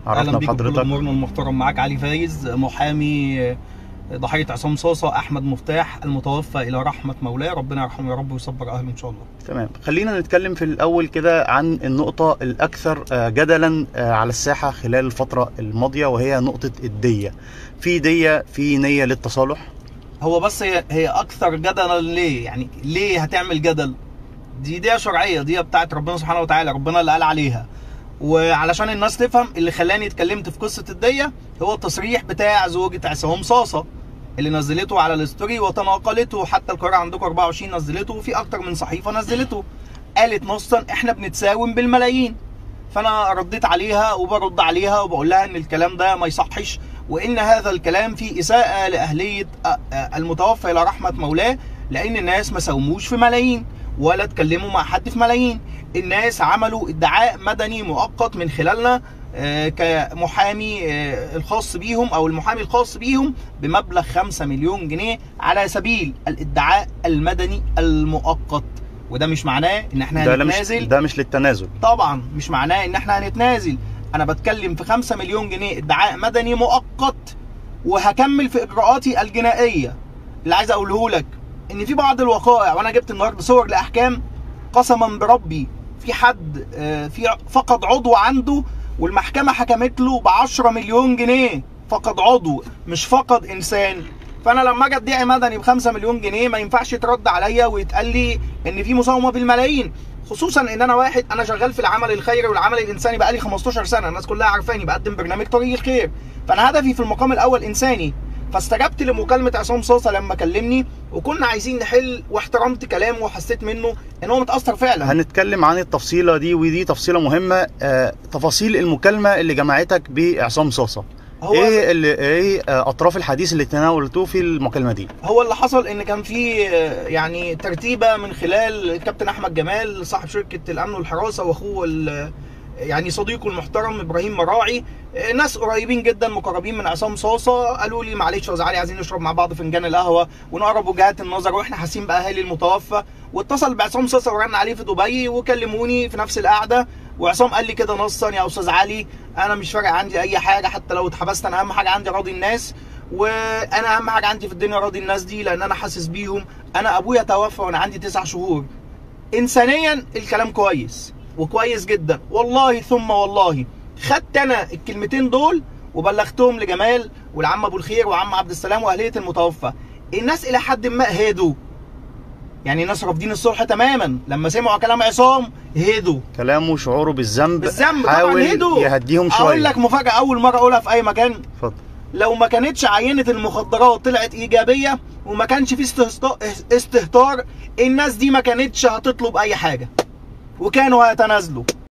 عرفنا اهلا بيك بكل بحضرتك جمهورنا المحترم معاك علي فايز محامي ضحيه عصام صاصه احمد مفتاح المتوفى الى رحمه مولاه ربنا يرحمه يا رب ويصبر اهله ان شاء الله تمام خلينا نتكلم في الاول كده عن النقطه الاكثر آه، جدلا آه، على الساحه خلال الفتره الماضيه وهي نقطه الديه في ديه في نيه للتصالح هو بس هي هي اكثر جدلا ليه يعني ليه هتعمل جدل دي دي شرعيه دي بتاعت ربنا سبحانه وتعالى ربنا اللي قال عليها وعلشان الناس تفهم اللي خلاني اتكلمت في قصه الديه هو التصريح بتاع زوجة عصام صاصه اللي نزلته على الستوري وتناقلته حتى القراءة عندكم 24 نزلته وفي اكتر من صحيفه نزلته قالت نصا احنا بنتساوم بالملايين فانا رديت عليها وبرد عليها وبقول لها ان الكلام ده ما يصحش وان هذا الكلام فيه اساءه لاهليه أ- أ- المتوفى الى رحمه مولاه لان الناس ما ساوموش في ملايين ولا اتكلموا مع حد في ملايين الناس عملوا ادعاء مدني مؤقت من خلالنا آه، كمحامي آه، الخاص بيهم او المحامي الخاص بيهم بمبلغ 5 مليون جنيه على سبيل الادعاء المدني المؤقت وده مش معناه ان احنا ده لا مش هنتنازل ده مش للتنازل طبعا مش معناه ان احنا هنتنازل انا بتكلم في 5 مليون جنيه ادعاء مدني مؤقت وهكمل في اجراءاتي الجنائيه اللي عايز اقوله لك ان في بعض الوقائع وانا جبت النهارده صور لاحكام قسما بربي في حد آه، في فقد عضو عنده والمحكمه حكمت له ب 10 مليون جنيه فقد عضو مش فقد انسان فانا لما اجي ادعي مدني ب 5 مليون جنيه ما ينفعش يترد عليا ويتقال لي ان في مساومه بالملايين خصوصا ان انا واحد انا شغال في العمل الخيري والعمل الانساني بقالي 15 سنه الناس كلها عارفاني بقدم برنامج طريق الخير فانا هدفي في المقام الاول انساني فاستجبت لمكالمه عصام صاصه لما كلمني وكنا عايزين نحل واحترمت كلامه وحسيت منه ان هو متاثر فعلا هنتكلم عن التفصيله دي ودي تفصيله مهمه آه، تفاصيل المكالمه اللي جمعتك بعصام صاصه هو ايه اللي ايه آه، اطراف الحديث اللي تناولتوه في المكالمه دي هو اللي حصل ان كان في آه، يعني ترتيبه من خلال الكابتن احمد جمال صاحب شركه الامن والحراسه واخوه ال- يعني صديقه المحترم ابراهيم مراعي آه، ناس قريبين جدا مقربين من عصام صاصه قالوا لي معلش يا زعلي عايزين نشرب مع بعض فنجان القهوه ونقرب وجهات النظر واحنا حاسين باهالي المتوفى واتصل بعصام صاصه ورن عليه في دبي وكلموني في نفس القعده وعصام قال لي كده نصا يا استاذ علي انا مش فارق عندي اي حاجه حتى لو اتحبست انا اهم حاجه عندي راضي الناس وانا اهم حاجه عندي في الدنيا راضي الناس دي لان انا حاسس بيهم انا ابويا توفى وانا عندي تسع شهور انسانيا الكلام كويس وكويس جدا والله ثم والله خدت انا الكلمتين دول وبلغتهم لجمال والعم ابو الخير وعم عبد السلام واهليه المتوفى الناس الى حد ما هدوا يعني الناس رافضين الصلح تماما لما سمعوا كلام عصام هدوا كلامه شعوره بالذنب بالذنب طبعا حاول هدوا يهديهم شويه اقول لك مفاجاه اول مره اقولها في اي مكان اتفضل لو ما كانتش عينة المخدرات طلعت إيجابية وما كانش في استهسط- استهتار الناس دي ما كانتش هتطلب أي حاجة وكانوا هيتنازلوا